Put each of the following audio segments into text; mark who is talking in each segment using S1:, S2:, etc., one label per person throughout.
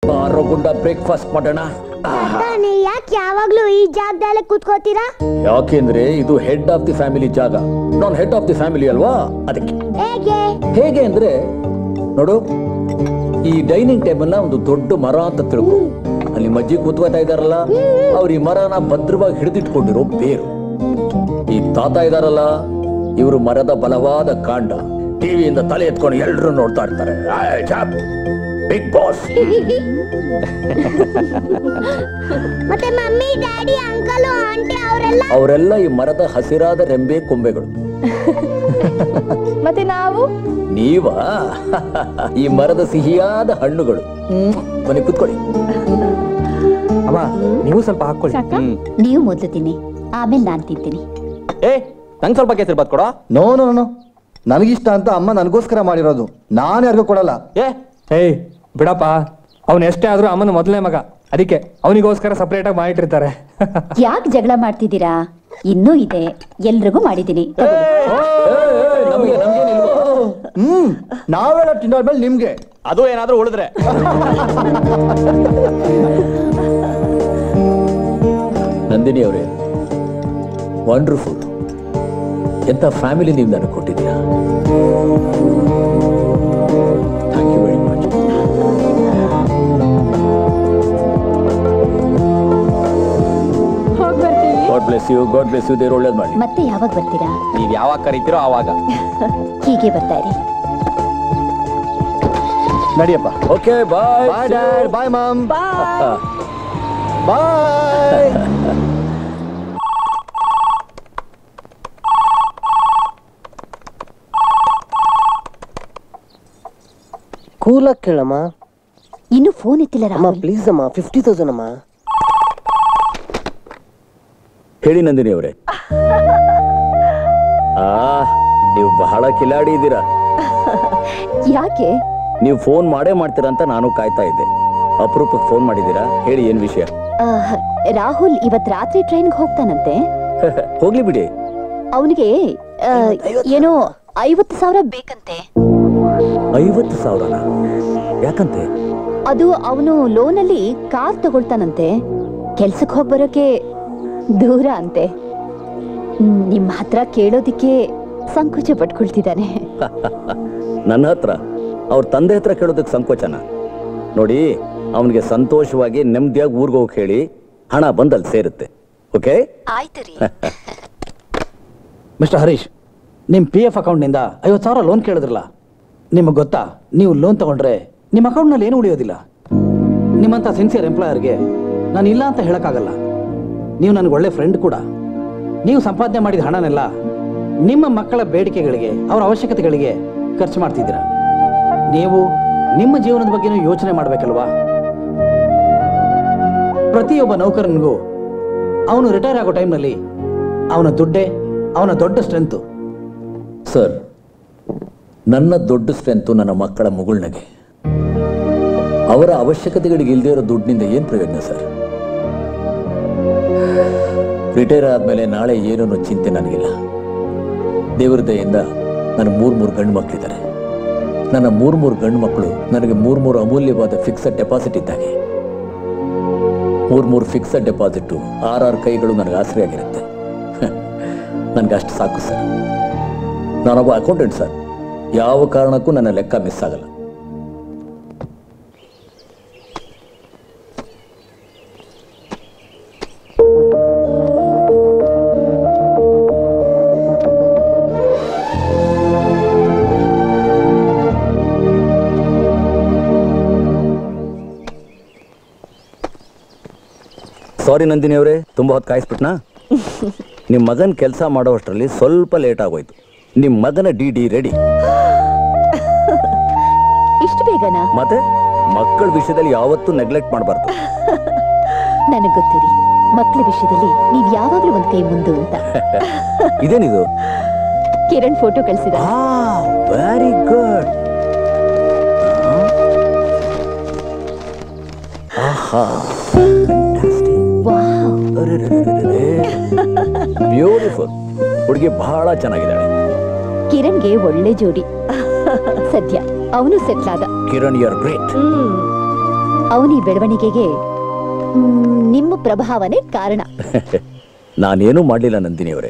S1: ಬಾರೋ ಗುಂಡ ಬ್ರೇಕ್ಫಾಸ್ಟ್ ಮಾಡೋಣ
S2: ತಾನೇ ಯಾಕೆ ಯಾವಾಗ್ಲೂ ಈ ಜಾಗದಲ್ಲೇ ಕೂತ್ಕೋತೀರಾ
S1: ಯಾಕೆಂದ್ರೆ ಇದು ಹೆಡ್ ಆಫ್ ದಿ ಫ್ಯಾಮಿಲಿ ಜಾಗ ನಾನು ಹೆಡ್ ಆಫ್ ದಿ ಫ್ಯಾಮಿಲಿ ಅಲ್ವಾ ಅದಕ್ಕೆ
S2: ಹೇಗೆ
S1: ಹೇಗೆ ಅಂದ್ರೆ ನೋಡು ಈ ಡೈನಿಂಗ್ ಟೇಬಲ್ ನ ಒಂದು ದೊಡ್ಡ ಮರ ಅಂತ ತಿಳ್ಕೊ ಅಲ್ಲಿ ಮಜ್ಜಿ ಕೂತ್ಕೋತಾ ಇದಾರಲ್ಲ ಅವ್ರು ಈ ಮರನ ಭದ್ರವಾಗಿ ಹಿಡಿದಿಟ್ಕೊಂಡಿರೋ ಬೇರು ಈ ತಾತ ಇದಾರಲ್ಲ ಇವರು ಮರದ ಬಲವಾದ ಕಾಂಡ ಟಿವಿಯಿಂದ ತಲೆ ಎತ್ಕೊಂಡು ಎಲ್ಲರೂ ನೋಡ್ತಾ ಇರ್ತಾರೆ ಬಿಗ್ ಬಾಸ್
S2: ಮತ್ತೆ ಮಮ್ಮಿ ಡ್ಯಾಡಿ ಅಂಕಲ್ ಆಂಟಿ ಅವರೆಲ್ಲ
S1: ಅವರೆಲ್ಲ ಈ ಮರದ ಹಸಿರಾದ ರೆಂಬೆ ಕೊಂಬೆಗಳು
S3: ಮತ್ತೆ ನಾವು
S1: ನೀವಾ ಈ ಮರದ ಸಿಹಿಯಾದ ಹಣ್ಣುಗಳು ಮನೆ ಕುತ್ಕೊಳ್ಳಿ
S4: ಅಮ್ಮ ನೀವು ಸ್ವಲ್ಪ ಹಾಕೊಳ್ಳಿ
S5: ನೀವು ಮೊದಲು ತಿನ್ನಿ ಆಮೇಲೆ ನಾನು ತಿಂತೀನಿ
S4: ಏ ನಂಗೆ ಸ್ವಲ್ಪ ಕೇಸರಿ ಬಾತ್ ಕೊಡೋ
S6: ನೋ ನೋ ನೋ ನನಗಿಷ್ಟ ಅಂತ ಅಮ್ಮ ನನಗೋಸ್ಕರ ಮಾಡಿರೋದು ನಾನು ಯಾರಿಗೂ ಕೊಡಲ್ಲ
S4: ಏ ಏಯ್ ಬಿಡಪ್ಪ ಅವನು ಎಷ್ಟೇ ಆದ್ರೂ ಅಮ್ಮನ ಮೊದಲನೇ ಮಗ ಅದಕ್ಕೆ ಅವನಿಗೋಸ್ಕರ ಸಪ್ರೇಟ್ ಆಗಿ ಮಾಡಿಟ್ಟಿರ್ತಾರೆ
S5: ಯಾಕೆ ಜಗಳ ಮಾಡ್ತಿದ್ದೀರಾ ಇನ್ನೂ ಇದೆ ಎಲ್ರಿಗೂ ಮಾಡಿದ್ದೀನಿ
S1: ನಮಗೆ ನಮ್ಗೇನಿಲ್ವಾ
S6: ಹ್ಮ್ ನಾವೆಲ್ಲ ತಿಂದಾದ್ಮೇಲೆ ನಿಮ್ಗೆ
S4: ಅದು ಏನಾದ್ರೂ ಉಳಿದ್ರೆ
S1: ನಂದಿನಿ ಅವರೇ ವಂಡರ್ಫುಲ್ ಎಂತ ಫ್ಯಾಮಿಲಿ ನೀವು ನನಗೆ ಕೊಟ್ಟಿದ್ದೀರಾ ಥ್ಯಾಂಕ್ ಯು ವೆರಿ ಮಚ್
S3: ಹೋಗ್ ಬರ್ತೀವಿ
S1: God bless you God bless you ದೇವ್ರು ಒಳ್ಳೇದು ಮಾಡಿ
S5: ಮತ್ತೆ ಯಾವಾಗ ಬರ್ತೀರಾ
S4: ನೀವ್ ಯಾವಾಗ ಕರಿತೀರೋ ಆವಾಗ
S5: ಹೀಗೆ ಬರ್ತಾ ಇರಿ
S6: ನಡಿಯಪ್ಪ
S1: okay bye
S6: bye dad bye mom bye
S7: ಕೂಲಾಗಿ ಕೇಳಮ್ಮ
S5: ಇನ್ನು ಫೋನ್ ಎತ್ತಿಲ್ಲ
S7: ಅಮ್ಮ
S5: ರಾಹುಲ್
S7: ಪ್ಲೀಸ್ ಅಮ್ಮ ಫಿಫ್ಟಿ ತೌಸಂಡ್ ಅಮ್ಮ
S1: ಹೇಳಿ ನಂದಿನಿ ಅವರೇ ಆ ನೀವು ಬಹಳ ಕಿಲಾಡಿ ಇದ್ದೀರಾ
S5: ಯಾಕೆ
S1: ನೀವು ಫೋನ್ ಮಾಡೇ ಮಾಡ್ತೀರಾ ಅಂತ ನಾನು ಕಾಯ್ತಾ ಇದ್ದೆ ಅಪರೂಪಕ್ಕೆ ಫೋನ್ ಮಾಡಿದ್ದೀರಾ ಹೇಳಿ ಏನ್ ವಿಷಯ
S5: ಆಹ್, ರಾಹುಲ್ ಇವತ್ ರಾತ್ರಿ ಟ್ರೈನ್ಗೆ ಹೋಗ್ತಾನಂತೆ
S1: ಹೋಗ್ಲಿ ಬಿಡಿ
S5: ಅವನಿಗೆ ಏನೋ ಐವತ್ತು ಸಾವಿರ ಬೇಕಂತೆ
S1: ಐವತ್ತು ಸಾವಿರನ ಯಾಕಂತೆ
S5: ಅದು ಅವನು ಲೋನಲ್ಲಿ ಕಾರ್ ತಗೊಳ್ತಾನಂತೆ ಕೆಲ್ಸಕ್ಕೆ ಹೋಗಿ ಬರೋಕೆ ದೂರ ಅಂತೆ ಹ್ಮ್, ನಿಮ್ಮ ಹತ್ರ ಕೇಳೋದಿಕ್ಕೆ ಸಂಕೋಚ ಪಟ್ಕೊಳ್ತಿದ್ದಾನೆ
S1: ನನ್ನ ಹತ್ರ ಅವ್ರ ತಂದೆ ಹತ್ರ ಕೇಳೋದಕ್ಕೆ ಸಂಕೋಚನ ನೋಡಿ ಅವನಿಗೆ ಸಂತೋಷವಾಗಿ ನೆಮ್ಮದಿಯಾಗಿ ಊರಿಗೆ ಹೋಗಿ ಹೇಳಿ ಹಣ ಬಂದಲ್ಲಿ ಸೇರುತ್ತೆ ಓಕೆ
S5: ಆಯ್ತು ರೀ
S8: ಮಿಸ್ಟರ್ ಹರೀಶ್ ನಿಮ್ಮ ಪಿ ಎಫ್ ಅಕೌಂಟ್ನಿಂದ ಐವತ್ತು ಸಾವಿರ ಲೋನ್ ಕೇಳಿದ್ರಲ್ಲ ನಿಮಗೆ ಗೊತ್ತಾ ನೀವು ಲೋನ್ ತಗೊಂಡ್ರೆ ನಿಮ್ಮ ಅಕೌಂಟ್ನಲ್ಲಿ ಏನು ಉಳಿಯೋದಿಲ್ಲ ನಿಮ್ಮಂಥ ಸಿನ್ಸಿಯರ್ ಎಂಪ್ಲಾಯರ್ಗೆ ನಾನು ಇಲ್ಲ ಅಂತ ಹೇಳೋಕ್ಕಾಗಲ್ಲ ನೀವು ನನಗೆ ಒಳ್ಳೆ ಫ್ರೆಂಡ್ ಕೂಡ ನೀವು ಸಂಪಾದನೆ ಮಾಡಿದ ಹಣನೆಲ್ಲ ನಿಮ್ಮ ಮಕ್ಕಳ ಬೇಡಿಕೆಗಳಿಗೆ ಅವರ ಅವಶ್ಯಕತೆಗಳಿಗೆ ಖರ್ಚು ಮಾಡ್ತಿದ್ದೀರಾ ನೀವು ನಿಮ್ಮ ಜೀವನದ ಬಗ್ಗೆನೂ ಯೋಚನೆ ಮಾಡಬೇಕಲ್ವಾ ಪ್ರತಿಯೊಬ್ಬ ನೌಕರನಿಗೂ ಅವನು ರಿಟೈರ್ ಆಗೋ ಟೈಮ್ನಲ್ಲಿ ಅವನ ದುಡ್ಡೇ ಅವನ ದೊಡ್ಡ ಸ್ಟ್ರೆಂತು
S1: ಸರ್ ನನ್ನ ದೊಡ್ಡ ಸ್ಟ್ರೆಂತು ನನ್ನ ಮಕ್ಕಳ ಮುಗುಳ್ನಗೆ ಅವರ ಅವಶ್ಯಕತೆಗಳಿಗೆ ಇಲ್ಲದೆ ಇರೋ ದುಡ್ಡಿನಿಂದ ಏನು ಪ್ರಯೋಜನ ಸರ್ ರಿಟೈರ್ ಆದಮೇಲೆ ನಾಳೆ ಏನೋ ಅನ್ನೋ ಚಿಂತೆ ನನಗಿಲ್ಲ ದೇವರ ದಯೆಯಿಂದ ನನ್ನ ಮೂರು ಮೂರು ಗಂಡು ಮಕ್ಕಳಿದ್ದಾರೆ ನನ್ನ ಮೂರು ಮೂರು ಗಂಡು ಮಕ್ಕಳು ನನಗೆ ಮೂರು ಮೂರು ಅಮೂಲ್ಯವಾದ ಫಿಕ್ಸಡ್ ಡೆಪಾಸಿಟ್ ಇದ್ದಾಗೆ ಮೂರು ಮೂರು ಫಿಕ್ಸಡ್ ಡೆಪಾಸಿಟ್ಟು ಆರಾರು ಕೈಗಳು ನನಗೆ ಆಸರೆ ಆಗಿರುತ್ತೆ ನನಗೆ ಅಷ್ಟು ಸಾಕು ಸರ್ ನಾನೊಬ್ಬ ಅಕೌಂಟೆಂಟ್ ಸರ್ ಯಾವ ಕಾರಣಕ್ಕೂ ನನ್ನ ಲೆಕ್ಕ ಮಿಸ್ ಆಗಲ್ಲ ಸಾರಿ ನಂದಿನಿ ಅವರೇ ತುಂಬ ಹೊತ್ತು ಕಾಯಿಸ್ಬಿಟ್ನಾ ನಿಮ್ಮ ಮಗನ ಕೆಲಸ ಮಾಡೋಷ್ಟರಲ್ಲಿ ಸ್ವಲ್ಪ ಲೇಟ್ ಆಗೋಯ್ತು ನಿಮ್ಮ ಮಗನ ಡಿ ಡಿ ರೆಡಿ
S5: ಇಷ್ಟು ಬೇಗನಾ
S1: ಮತ್ತೆ ಮಕ್ಕಳ ವಿಷಯದಲ್ಲಿ ಯಾವತ್ತೂ ನೆಗ್ಲೆಕ್ಟ್ ಮಾಡಬಾರ್ದು
S5: ನನಗೆ ಗೊತ್ತು ರೀ ಮಕ್ಕಳ ವಿಷಯದಲ್ಲಿ ನೀವ್ ಯಾವಾಗ್ಲೂ ಒಂದ್ ಕೈ ಮುಂದು ಅಂತ
S1: ಇದೇನಿದು
S5: ಕಿರಣ್ ಫೋಟೋ ಕಳ್ಸಿದ
S1: ವೆರಿ ಗುಡ್ ಆಹಾ ಬ್ಯೂಟಿಫುಲ್ ಹುಡುಗಿ ಬಹಳ ಚೆನ್ನಾಗಿದ್ದಾಳೆ
S5: ಕಿರಣ್ಗೆ ಒಳ್ಳೆ ಜೋಡಿ ಸದ್ಯ ಅವನು ಸೆಟ್ಲ್ ಆದ
S1: ಕಿರಣ್ ಯರ್ ಗ್ರೇಟ್
S5: ಅವನಿ ಬೆಳವಣಿಗೆಗೆ ಮ್, ನಿಮ್ಮ ಪ್ರಭಾವನೆ ಕಾರಣ
S1: ನಾನೇನೂ ಮಾಡಲಿಲ್ಲ ನಂದಿನಿ ಅವರೇ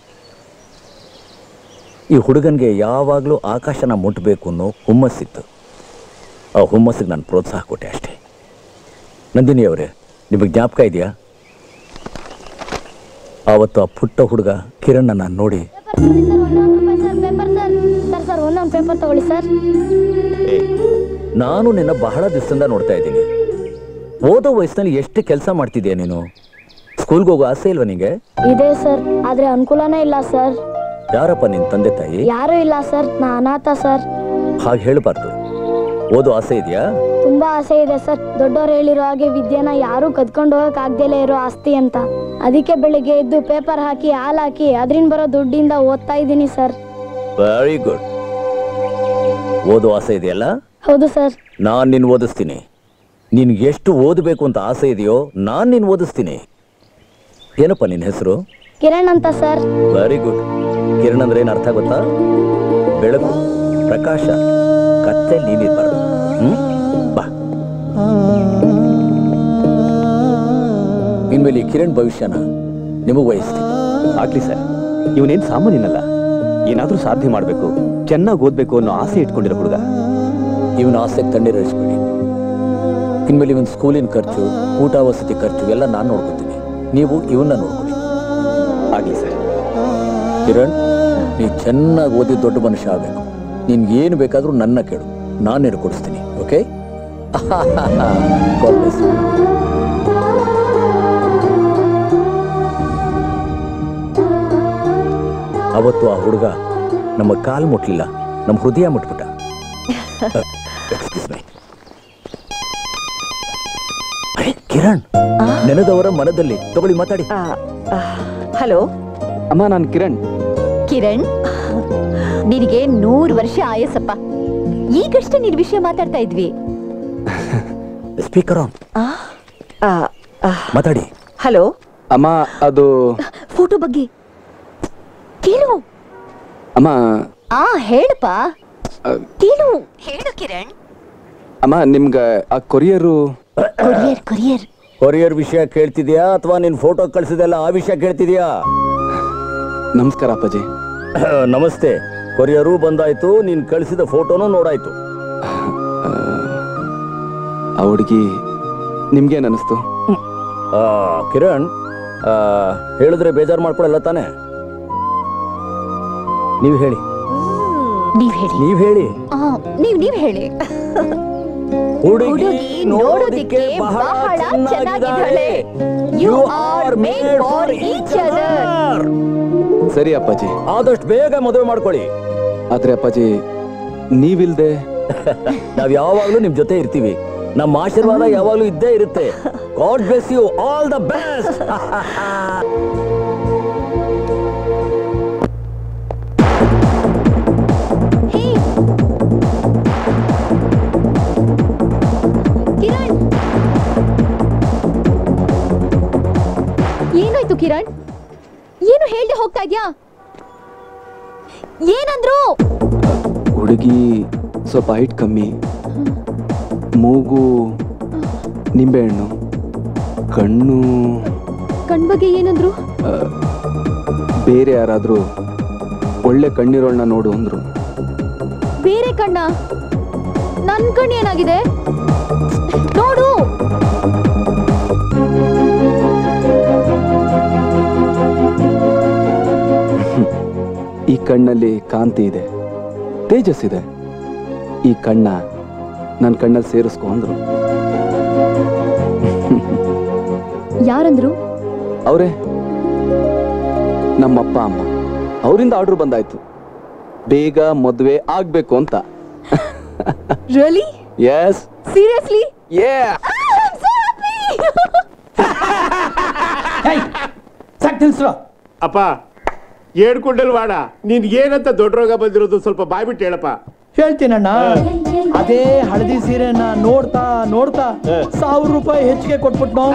S1: ಈ ಹುಡುಗನಿಗೆ ಯಾವಾಗಲೂ ಆಕಾಶನ ಮುಟ್ಟಬೇಕು ಅನ್ನೋ ಹುಮ್ಮಸ್ಸಿತ್ತು ಆ ಹುಮ್ಮಸ್ಸಿಗೆ ನಾನು ಪ್ರೋತ್ಸಾಹ ಕೊಟ್ಟೆ ಅಷ್ಟೇ ನಂದಿನಿ ಅವರೇ ನಿಮಗೆ ಜ್ಞಾಪಕ ಇದೆಯಾ ಆವತ್ತು ಆ ಪುಟ್ಟ ಹುಡುಗ ಕಿರಣ್ ನಾನು ನೋಡಿ
S2: ಪೇಪರ್ ಸರ್ ಸರ್ ಸರ್ ಒಂದೊಂದು ಪೇಪರ್ ತಗೊಳ್ಳಿ ಸರ್
S1: "ಏ, ನಾನು ನಿನ್ನ ಬಹಳ ದಿವಸದಿಂದ ನೋಡ್ತಾ ಇದ್ದೀನಿ ಓದೋ ವಯಸ್ಸಿನಲ್ಲಿ ಎಷ್ಟು ಕೆಲಸ ಮಾಡ್ತಿದ್ಯಾ ನೀನು ಸ್ಕೂಲ್ಗೆ ಹೋಗೋ ಆಸೆ ಇಲ್ವಾ ನಿಂಗೆ
S2: ಇದೆ ಸರ್ ಆದ್ರೆ ಅನುಕೂಲನೇ ಇಲ್ಲ ಸರ್
S1: ಯಾರಪ್ಪ ನಿನ್ನ ತಂದೆ ತಾಯಿ
S2: ಯಾರು ಇಲ್ಲ ಸರ್ ನಾ ಅನಾಥ ಸರ್
S1: ಹಾಗೆ ಹೇಳಬಾರ್ದು ಓದೋ ಆಸೆ ಇದೆಯಾ
S2: ತುಂಬಾ ಆಸೆ ಇದೆ ಸರ್ ದೊಡ್ಡವ್ರು ಹೇಳಿರೋ ಹಾಗೆ ವಿದ್ಯೆನ ಯಾರು ಕದ್ಕೊಂಡು ಹೋಗಕ್ ಆಗ್ದೇಲೇ ಇರೋ ಆಸ್ತಿ ಅಂತ ಅದಕ್ಕೆ ಬೆಳಿಗ್ಗೆ ಎದ್ದು ಪೇಪರ್ ಹಾಕಿ ಹಾಲ್ ಹಾಕಿ ಅದರಿಂದ ಬರೋ ದುಡ್ಡಿಂದ ಓದ್ತಾ ಇದ್ದೀನಿ ಸರ್
S1: ವೆರಿ ಗುಡ್ ಓದೋ ಆಸೆ ಇದೆಯಲ್ಲ
S2: ಹೌದು ಸರ್
S1: ನಾನು ನಿನ್ನ ಓದಿಸ್ತೀನಿ ನಿನ್ಗೆ ಎಷ್ಟು ಓದಬೇಕು ಅಂತ ಆಸೆ ಇದೆಯೋ ನಾನು ನಿನ್ನ ಓದಿಸ್ತೀನಿ ಏನಪ್ಪ ನಿನ್ನ ಹೆಸರು
S2: ಕಿರಣ್ ಅಂತ ಸರ್
S1: ವೆರಿ ಗುಡ್ ಕಿರಣ್ ಅಂದ್ರೆ ಏನು ಅರ್ಥ ಗೊತ್ತಾ ಬೆಳಕು ಪ್ರಕಾಶ ಕತ್ತೆ ನೀನಿರ್ಬಾರ್ದು ಹ್ಮ್ ಬಾ ಇನ್ಮೇಲೆ ಈ ಕಿರಣ್ ಭವಿಷ್ಯನ ನಿಮಗೆ ವಹಿಸ್ತೀನಿ
S3: ಆಗ್ಲಿ ಸರ್ ಇವನೇನ್ ಸಾಮಾನ್ಯನಲ್ಲ ಏನಾದ್ರೂ ಸಾಧನೆ ಮಾಡ್ಬೇಕು ಚೆನ್ನಾಗಿ ಓದ್ಬೇಕು ಅನ್ನೋ ಆಸೆ ಇಟ್ಕೊಂಡಿರೋ ಹುಡುಗ
S1: ಇವನ ಆಸೆಗೆ ತಣ್ಣೀರಿಳಿಸ್ಬೇಡಿ ಇನ್ಮೇಲೆ ಇವನ್ ಸ್ಕೂಲಿನ ಖರ್ಚು ಊಟ ವಸತಿ ಖರ್ಚು ಎಲ್ಲ ನಾನು ನೋಡ್ಕೊತೀನಿ ನೀವು ಇವನ್ನ ನೋಡ್ಕೊಳ್ಳಿ
S3: ಆಗ್ಲಿ ಸರ್
S1: ಕಿರಣ್ ನೀ ಚೆನ್ನಾಗಿ ಓದಿ ದೊಡ್ಡ ಮನುಷ್ಯ ಆಗಬೇಕು ನಿನ್ಗೆ ಏನು ಬೇಕಾದರೂ ನನ್ನ ಕೇಳು ನಾನು ನೀನು ಕೊಡಿಸ್ತೀನಿ ಓಕೆ ಅವತ್ತು ಆ ಹುಡುಗ ನಮ್ಮ ಕಾಲು ಮುಟ್ಲಿಲ್ಲ ನಮ್ಮ ಹೃದಯ ಮುಟ್ಬಿಟ್ಟ ಎಕ್ಸ್ಕ್ಯೂಸ್ ಮೈ ಅರೆ ಕಿರಣ್ ನೆನೆದವರ ಮನದಲ್ಲಿ ತಗೊಳ್ಳಿ ಮಾತಾಡಿ
S5: ಹಲೋ
S3: ಅಮ್ಮ ನಾನು ಕಿರಣ್
S5: ಕಿರಣ್ ನಿನಗೆ ನೂರು ವರ್ಷ ಆಯಸ್ಸಪ್ಪ ಈಗಷ್ಟೇ ನಿನ್ ವಿಷಯ ಮಾತಾಡ್ತಾ ಇದ್ವಿ
S1: ಸ್ಪೀಕರ್ ಆನ್ ಮಾತಾಡಿ
S5: ಹಲೋ
S3: ಅಮ್ಮ ಅದು
S5: ಫೋಟೋ ಬಗ್ಗೆ ಕೇಳು
S3: ಅಮ್ಮ
S5: ಆ ಹೇಳಪ್ಪ ಕೇಳು ಹೇಳು ಕಿರಣ್
S3: ಅಮ್ಮ ನಿಮ್ಗೆ ಆ ಕೊರಿಯರು
S5: ಕೊರಿಯರ್ ಕೊರಿಯರ್
S1: ಕೊರಿಯರ್ ವಿಷಯ ಕೇಳ್ತಿದ್ಯಾ ಅಥವಾ ನಿನ್ ಫೋಟೋ ಕಳ್ಸಿದೆಲ್ಲ ಆ ವಿಷಯ ಕೇಳ್ತಿದ್ಯಾ
S3: ನಮಸ್ಕಾರ ಅಪ್ಪಾಜಿ
S1: ನಮಸ್ತೆ ಕೊರಿಯರು ಬಂದಾಯ್ತು ನೀನ್ ಕಳಿಸಿದ ಫೋಟೋನು ನೋಡಾಯ್ತು
S3: ಆ ಹುಡುಗಿ ನಿಮ್ಗೇನ್ ಅನಿಸ್ತು
S1: ಆ, ಕಿರಣ್ ಆ, ಹೇಳಿದ್ರೆ ಬೇಜಾರು ಮಾಡ್ಕೊಳಲ್ಲ ತಾನೆ ನೀವು ಹೇಳಿ
S5: ನೀವ್ ಹೇಳಿ
S1: ನೀವ್ ಹೇಳಿ
S5: ಆ, ನೀವ್ ನೀವ್ ಹೇಳಿ ಹುಡುಗಿ ನೋಡೋದಿಕ್ಕೆ ಬಹಳ ಚೆನ್ನಾಗಿದ್ದಾಳೆ you are made for each other
S3: ಸರಿ ಅಪ್ಪಾಜಿ
S1: ಆದಷ್ಟು ಬೇಗ ಮದುವೆ ಮಾಡ್ಕೊಳ್ಳಿ
S3: ಆದ್ರೆ ಅಪ್ಪಾಜಿ ನೀವಿಲ್ದೆ
S1: ನಾವ್ ಯಾವಾಗ್ಲೂ ನಿಮ್ ಜೊತೆ ಇರ್ತೀವಿ ನಮ್ಮ ಆಶೀರ್ವಾದ ಯಾವಾಗ್ಲೂ ಇದ್ದೇ ಇರುತ್ತೆ God bless you all the best
S5: Kiran ಏನಾಯ್ತು ಕಿರಣ್ ಏನು ಹೇಳ್ದೆ ಹೋಗ್ತಾ ಇದ್ಯಾ ಏನಂದ್ರು
S3: ಹುಡುಗಿ ಸ್ವಲ್ಪ ಹೈಟ್ ಕಮ್ಮಿ ಮೂಗು ನಿಂಬೆಹಣ್ಣು ಕಣ್ಣು
S5: ಕಣ್ ಬಗ್ಗೆ ಏನಂದ್ರು
S3: ಆ, ಬೇರೆ ಯಾರಾದರೂ ಒಳ್ಳೆ ಕಣ್ಣಿರೋಳ್ನ ನೋಡು ಅಂದ್ರು
S5: ಬೇರೆ ಕಣ್ಣ ನನ್ ಕಣ್ ಏನಾಗಿದೆ ನೋಡು
S3: ಈ ಕಣ್ಣಲ್ಲಿ ಕಾಂತಿ ಇದೆ ತೇಜಸ್ಸಿದೆ ಈ ಕಣ್ಣ ನನ್ನ ಕಣ್ಣಲ್ಲಿ ಸೇರಿಸ್ಕೊ ಅಂದ್ರು
S5: ಯಾರಂದ್ರು
S3: ಅವರೇ ನಮ್ಮಪ್ಪ ಅಮ್ಮ ಅವರಿಂದ ಆರ್ಡರ್ ಬಂದಾಯ್ತು ಬೇಗ ಮದುವೆ ಆಗ್ಬೇಕು ಅಂತ
S5: ರಿಯಲಿ
S3: ಎಸ್
S5: ಸೀರಿಯಸ್ಲಿ
S3: ಏ
S8: ಸಾಕು ತಿಳ್ಸ್ರು
S9: ಅಪ್ಪ ಏಡ್ಕೊಂಡಲ್ ವಾಡ ನೀನ್ ಏನಂತ ದೊಡ್ಡ ರೋಗ ಬಂದಿರೋದು ಸ್ವಲ್ಪ ಬಾಯ್ಬಿಟ್ಟು ಹೇಳಪ್ಪ
S8: ಹೇಳ್ತೀನಣ್ಣ ಅದೇ ಹಳದಿ ಸೀರೆನ ನೋಡ್ತಾ ನೋಡ್ತಾ ಸಾವಿರ ರೂಪಾಯಿ ಹೆಚ್ಚಿಗೆ ಕೊಟ್ಬಿಟ್ನೋ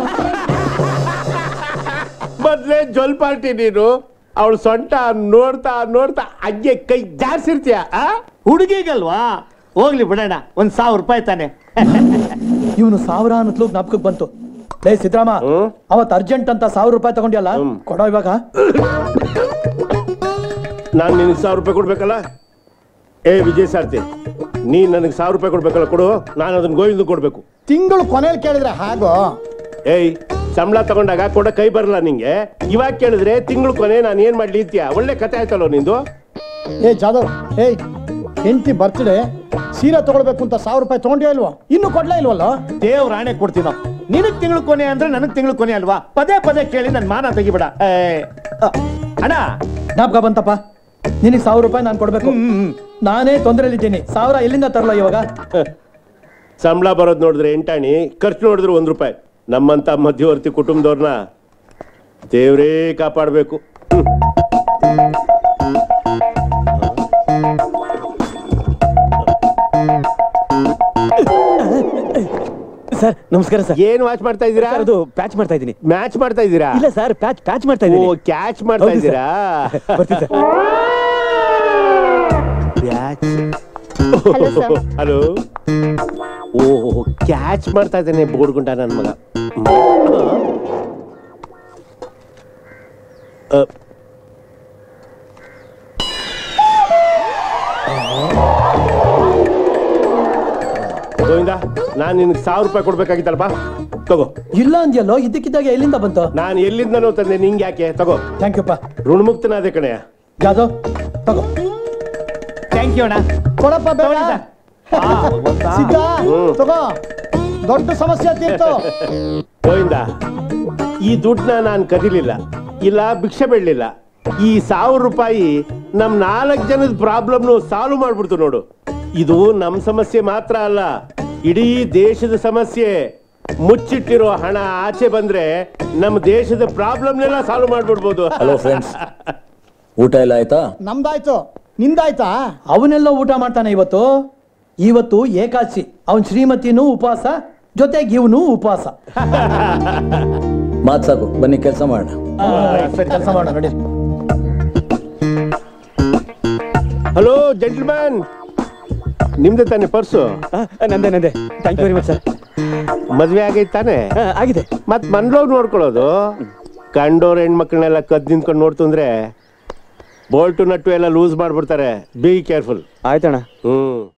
S9: ಮೊದ್ಲೇ ಜೊಲ್ ಪಾರ್ಟಿ ನೀನು ಅವಳು ಸೊಂಟ ನೋಡ್ತಾ ನೋಡ್ತಾ ಹಂಗೆ ಕೈ ಜಾರ್ಸಿರ್ತೀಯ ಆ
S10: ಹುಡುಗಿಗಲ್ವಾ ಹೋಗ್ಲಿ ಬಿಡೋಣ ಒಂದ್ ಸಾವಿರ ರೂಪಾಯಿ ತಾನೆ
S8: ಇವನು ಸಾವಿರ ಅನ್ನತ್ಲು ಜ್ಞಾಪಕಕ್ಕೆ ಬಂತು ಲೇ ಸಿದ್ದರಾಮ
S9: ಹ್ಮ್?
S8: ಅವತ್ ಅರ್ಜೆಂಟ್ ಅಂತ ಸಾವಿರ ರೂಪಾಯಿ ತಗೊಂಡ್ಯಲ್ಲ
S9: ಹ್ಮ್.
S8: ಕೊಡೋ ಇವಾಗ
S9: ನಾನು ನಿನಗೆ ಸಾವಿರ ರೂಪಾಯಿ ಕೊಡ್ಬೇಕಲ್ಲ ಏ ವಿಜಯ್ ಸಾರ್ತಿ ನೀನ್ ನನಗೆ ಸಾವಿರ ರೂಪಾಯಿ ಕೊಡ್ಬೇಕಲ್ಲ ಕೊಡು ನಾನು ಅದನ್ನ ಗೋವಿಂದ ಕೊಡ್ಬೇಕು
S10: ತಿಂಗಳು ಕೊನೆಯಲ್ಲಿ ಕೇಳಿದ್ರೆ ಹಾಗೋ
S9: ಏಯ್ ಸಂಬಳ ತಗೊಂಡಾಗ ಕೊಡ ಕೈ ಬರಲ್ಲ ನಿಂಗೆ ಇವಾಗ ಕೇಳಿದ್ರೆ ತಿಂಗಳು ಕೊನೆ ನಾನು ಏನ್ ಮಾಡ್ಲಿ ಇತ್ಯಾ ಒಳ್ಳೆ ಕತೆ ಆಯ್ತಲ್ಲೋ ನಿಂದು
S10: ಏ ಜಾಧವ್ ಏಯ್ ಹೆಂಡತಿ ಬರ್ತ್ಡೇ ಸೀರೆ ತಗೊಳ್ಬೇಕು ಅಂತ ಸಾವಿರ ರೂಪಾಯಿ ತಗೊಂಡೇ ಇಲ್ವೋ ಇನ್ನು ಕೊಡ್ಲೇ ಇಲ್ವಲ್ಲ
S9: ದೇವ್ರ ಆಣೆ ಕೊಡ್ತೀನೋ ನಿನಗ್ ತಿಂಗಳು ಕೊನೆ ಅಂದ್ರೆ ನನಗ್ ತಿಂಗಳು ಕೊನೆ ಅಲ್ವಾ ಪದೇ ಪದೇ ಕೇಳಿ ನನ್ ಮಾನ ತೆಗಿಬೇಡ ಏ, ಅ, ಅಣ್ಣ
S8: ಜ್ಞಾಪಕ ಬಂತಪ್ಪ ನಿನಗೆ ಸಾವಿರ ರೂಪಾಯಿ ನಾನು ಕೊಡ್ಬೇಕು ನಾನೇ ತೊಂದರೆಲಿದ್ದೀನಿ ಸಾವಿರ ಎಲ್ಲಿಂದ ತರಲ್ಲ ಇವಾಗ
S9: ಸಂಬಳ ಬರೋದು ನೋಡಿದ್ರೆ ಎಂಟಾಣಿ ಖರ್ಚು ನೋಡಿದ್ರೆ ಒಂದ್ ರೂಪಾಯಿ ನಮ್ಮಂತ ಮಧ್ಯವರ್ತಿ ಕುಟುಂಬದವ್ರನ್ನ ದೇವ್ರೇ ಕಾಪಾಡಬೇಕು
S3: ಸರ್ ನಮಸ್ಕಾರ ಸರ್
S9: ಏನ್ ವಾಚ್ ಮಾಡ್ತಾ ಇದ್ದೀರಾ
S3: ಸರ್, ಅದು ಪ್ಯಾಚ್ ಮಾಡ್ತಾ ಇದ್ದೀನಿ
S9: ಮ್ಯಾಚ್ ಮಾಡ್ತಾ ಇದ್ದೀರಾ
S3: ಇಲ್ಲ ಸರ್ ಪ್ಯಾಚ್ ಪ್ಯಾಚ್ ಮಾಡ್ತಾ
S9: ಓ
S3: ಇದ್ದೀನಿ
S9: ಕ್ಯಾಚ್ ಮಾಡ್ತಾ
S3: ಹೌದು ಸರ್.
S9: ಇದ್ದೀರಾ
S3: ಬರ್ತೀನಿ ಸರ್
S5: Hello, sir.
S9: ಹಲೋ ಓ ಕ್ಯಾಚ್ ಮಾಡ್ತಾ ಇದ್ದೇನೆ ಬೋಡ್ಗುಂಟ ನನ್ನ ಮಗ ಅ. ಗೋವಿಂದ ನಾನು ನಿನಗೆ ಸಾವಿರ ರೂಪಾಯಿ ಕೊಡ್ಬೇಕಾಗಿತ್ತಲ್ವಾ ತಗೋ
S8: ಇಲ್ಲ ಅಂದ್ಯಲ್ಲೋ ಇದ್ದಕ್ಕಿದ್ದಾಗ ಎಲ್ಲಿಂದ ಬಂತು
S9: ನಾನು ಎಲ್ಲಿಂದನೋ ತಂದೆ ನಿಂಗೆ ಯಾಕೆ ತಗೋ
S8: ಥ್ಯಾಂಕ್ ಯುಪ್ಪ
S9: ಋಣಮುಕ್ತನಾದೆ ಕಣೆಯ
S8: ಜಾಧವ್ ತಗೋ
S3: ಥ್ಯಾಂಕ್ ಯು ಅಣ್ಣ
S10: ಕೊಡಪ್ಪ ಬೇಡ ಸಿದ್ಧ ತಗೋ ದೊಡ್ಡ ಸಮಸ್ಯೆ ತೀರ್ತು
S9: ಗೋವಿಂದ ಈ ದುಡ್ಡನ್ನ ನಾನು ಕದಿಲಿಲ್ಲ ಇಲ್ಲ ಭಿಕ್ಷೆ ಬೇಡಲಿಲ್ಲ ಈ ಸಾವಿರ ರೂಪಾಯಿ ನಮ್ ನಾಲ್ಕು ಜನದ ಪ್ರಾಬ್ಲಮ್ನು ಸಾಲ್ವ್ ಮಾಡ್ಬಿಡ್ತು ನೋಡು ಇದು ನಮ್ ಸಮಸ್ಯೆ ಮಾತ್ರ ಅಲ್ಲ ಇಡೀ ದೇಶದ ಸಮಸ್ಯೆ ಮುಚ್ಚಿಟ್ಟಿರೋ ಹಣ ಆಚೆ ಬಂದ್ರೆ ನಮ್ಮ ದೇಶದ ಪ್ರಾಬ್ಲಮ್ನೆಲ್ಲ ಸಾಲ್ವ್ ಮಾಡ್ಬಿಡ್ಬೋದು
S1: ಹಲೋ ಫ್ರೆಂಡ್ಸ್ ಊಟ ಎಲ್ಲ ಆಯ್ತಾ
S10: ನಮ್ದಾಯ್ತು ನಿಂದಾಯ್ತಾ
S8: ಅವನೆಲ್ಲ ಊಟ ಮಾಡ್ತಾನೆ ಇವತ್ತು ಇವತ್ತು ಏಕಾದಶಿ ಅವನ್ ಶ್ರೀಮತಿನೂ ಉಪವಾಸ ಜೊತೆಗೆ ಇವನು ಉಪವಾಸ
S1: ಮಾತ್ ಸಾಕು ಬನ್ನಿ ಕೆಲಸ ಮಾಡೋಣ
S8: ಕೆಲಸ ಮಾಡೋಣ ನೋಡಿ
S9: ಹಲೋ ಜೆಂಟಲ್ಮ್ಯಾನ್ ನಿಮ್ದೆ ತಾನೆ ಪರ್ಸು
S3: ಆ, ನಂದೆ ನಂದೆ thank you very much sir
S9: ಮದ್ವೆ ಆಗೈತೆ ತಾನೆ
S3: ಆಗಿದೆ
S9: ಮತ್ ಮನ್ಲೋಗ್ ನೋಡ್ಕೊಳ್ಳೋದು ಕಂಡೋರ್ ಹೆಣ್ಮಕ್ಳನ್ನೆಲ್ಲ ಕದ್ ನಿಂತ್ಕೊಂಡು ನೋಡ್ತು ಅಂದ್ರೆ ಬೋಲ್ಟು ನಟ್ಟು ಎಲ್ಲ ಲೂಸ್ ಮಾಡ್ಬಿಡ್ತಾರೆ ಬಿ ಕೇರ್ಫುಲ್
S3: ಆಯ್ತಣ್ಣ
S9: ಹ್ಮ್